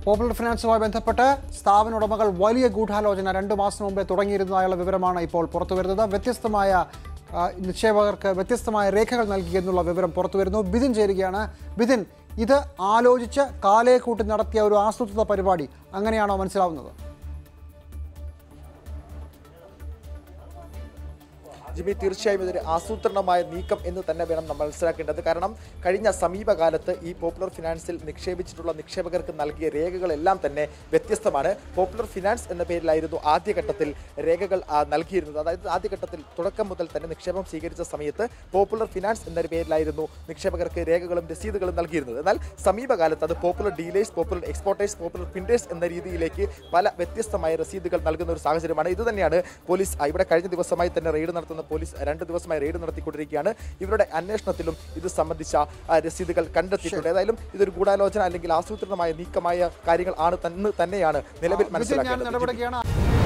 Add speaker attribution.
Speaker 1: popular ഫിനാൻസുമായി ബന്ധപ്പെട്ട് സ്ഥാപന ഉടമകൾ വലിയ ഗൂഢാലോചന രണ്ട് മാസം മുമ്പേ തുടങ്ങിയിരുന്നതായുള്ള വിവരമാണ് ഇപ്പോൾ പുറത്തുവരുന്നത് വ്യത്യസ്തമായ ആ, നിക്ഷേപകർക്ക് വ്യത്യസ്തമായ രേഖകൾ നൽകി എന്നുള്ള വിവരം പുറത്തുവരുന്നു ബിതിൻ ചേരുകയാണ് ബിതിൻ ഇത് ആലോചിച്ച് കാലേ കൂട്ടി നടത്തിയ ഒരു ആസൂത്രിത പരിപാടി അങ്ങനെയാണോ മനസ്സിലാവുന്നത്
Speaker 2: ജിമ്മി തീർച്ചയായും ഇതൊരു ആസൂത്രണമായ നീക്കം എന്ന് തന്നെ വേണം നമ്മൾ മനസ്സിലാക്കേണ്ടത് കാരണം കഴിഞ്ഞ സമീപകാലത്ത് ഈ പോപ്പുലർ ഫിനാൻസിൽ നിക്ഷേപിച്ചിട്ടുള്ള നിക്ഷേപകർക്ക് നൽകിയ രേഖകളെല്ലാം തന്നെ വ്യത്യസ്തമാണ് പോപ്പുലർ ഫിനാൻസ് എന്ന പേരിലായിരുന്നു ആദ്യഘട്ടത്തിൽ രേഖകൾ ആ, നൽകിയിരുന്നത് അതായത് ആദ്യഘട്ടത്തിൽ തുടക്കം മുതൽ തന്നെ നിക്ഷേപം സ്വീകരിച്ച സമയത്ത് പോപ്പുലർ ഫിനാൻസ് എന്ന പേരിലായിരുന്നു നിക്ഷേപകർക്ക് രേഖകളും രസീതുകളും നൽകിയിരുന്നത് എന്നാൽ സമീപകാലത്ത് അത് popular dealers popular exporters popular finders എന്ന രീതിയിലേക്ക് പല വ്യത്യസ്തമായ രസീതുകൾ നൽകുന്ന ഒരു സാഹചര്യമാണ് ഇത് തന്നെയാണ് പോലീസ് ആ, ഇവിടെ കഴിഞ്ഞ ദിവസമായി തന്നെ റെയ്ഡ് നടത്തുന്ന പോലീസ് രണ്ട് ദിവസമായി റെയ്ഡ് നടത്തിക്കൊണ്ടിരിക്കുകയാണ് ഇവരുടെ അന്വേഷണത്തിലും ഇത് സംബന്ധിച്ച ആ, രസീതുകൾ കണ്ടെത്തിയിട്ടുണ്ട് ഏതായാലും ഇതൊരു ഗൂഢാലോചന അല്ലെങ്കിൽ ആസൂത്രിതമായ നീക്കമായ കാര്യങ്ങൾ ആണ് തന്നെ തന്നെയാണ് നിലവിൽ
Speaker 1: ബിതിൻ ഞാൻ
Speaker 2: മനസ്സിലാക്കേണ്ടത്
Speaker 1: ഇടപെടുകയാണ്